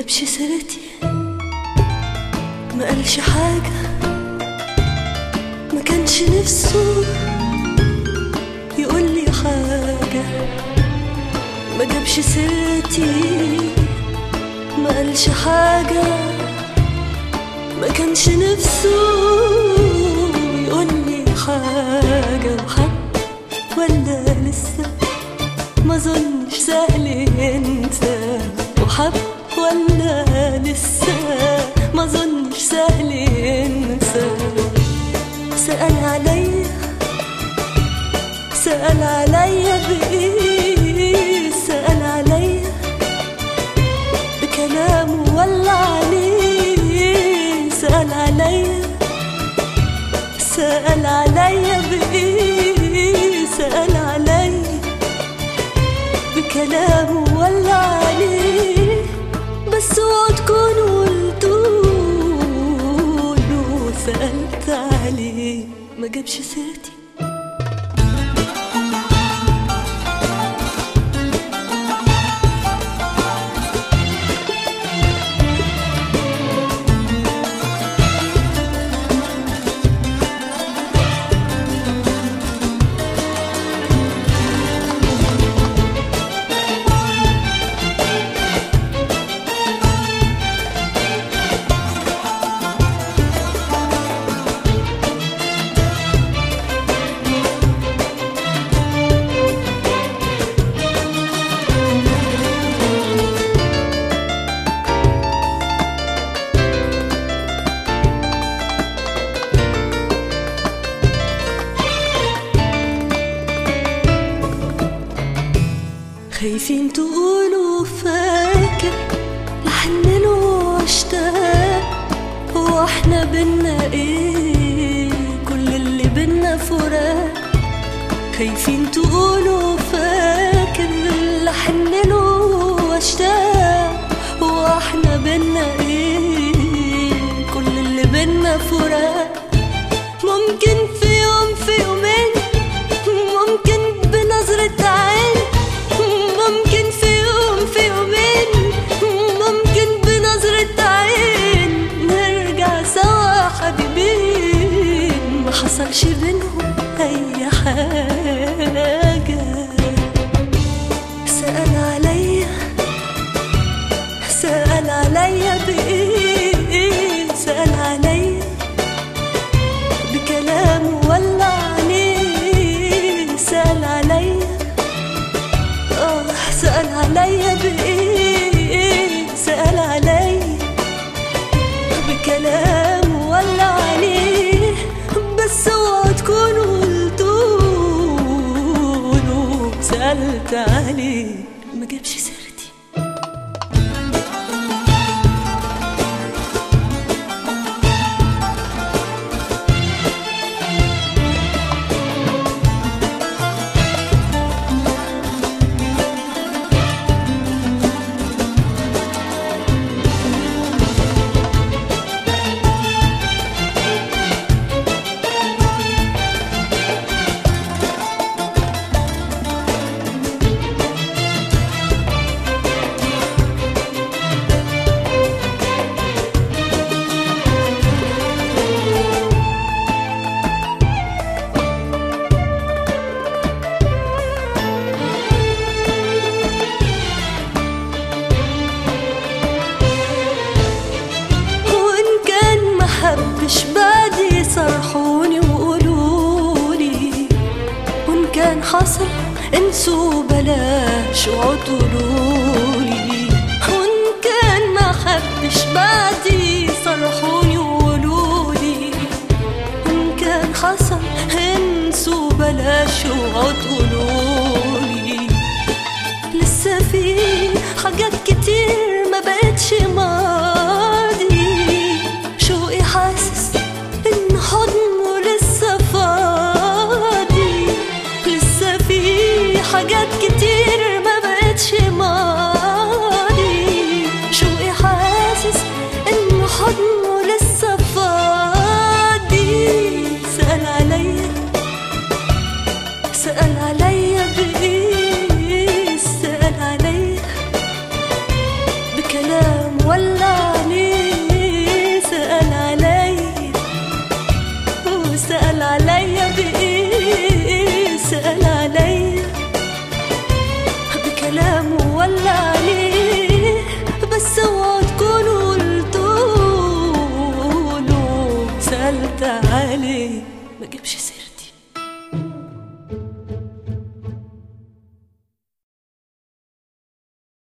جابش سيرتي ما قالش حاجة ما كانش نفسه يقول لي حاجة ما جابش سيرتي ما قالش حاجة ما كانش نفسه يقول لي حاجة وحب ولا لسه ما ظنش سهل ينسى وحب ولا لسه ما ظنش سهل ينسى سأل عليا سأل عليا بإيه سأل عليا بكلامه ولا عليه سأل عليا سأل عليا بإيه سأل عليا بكلامه ولا عليه بس اوعوا تكونوا قلتوله سألت عليه ما جابش سيرتي خايفين تقولوا فاكر لحن له واشتاق هو احنا بينا ايه كل اللي بينا فراق خايفين تقولوا فاكر لحن له واشتاق هو احنا بينا ايه كل اللي بينا فراق ممكن في يوم في يومين ممكن بنظرة عين ممكن في يوم في يومين ممكن بنظرة عين نرجع سوا حبيبين ما حصلش بينهم أي حاجة سأل عليا سأل عليا بإيه سأل عليا بكلامه ولا عليه سأل عليا آه سأل عليا بإيه سأل عليا بكلامه ولا عليه بس اوعوا تكونوا قلتوله سألت عليه ما جابش سيرتي وإن كان ما حبش بعدي صرحوني وقولولي وإن كان حصل انسوا بلاش وعطولولي وإن كان ما حبش بعدي صرحوني وقولولي وإن كان حصل انسوا بلاش وعطولولي لسه في حاجات كتير ما بقتش ماضي شوقي حاسس ان حضنه لسه فاضي لسه في حاجات كتير ما بقتش ماضي شوقي حاسس ان حضنه لسه فاضي سأل عليا سأل عليا بإيه دخلت عليه ما جابش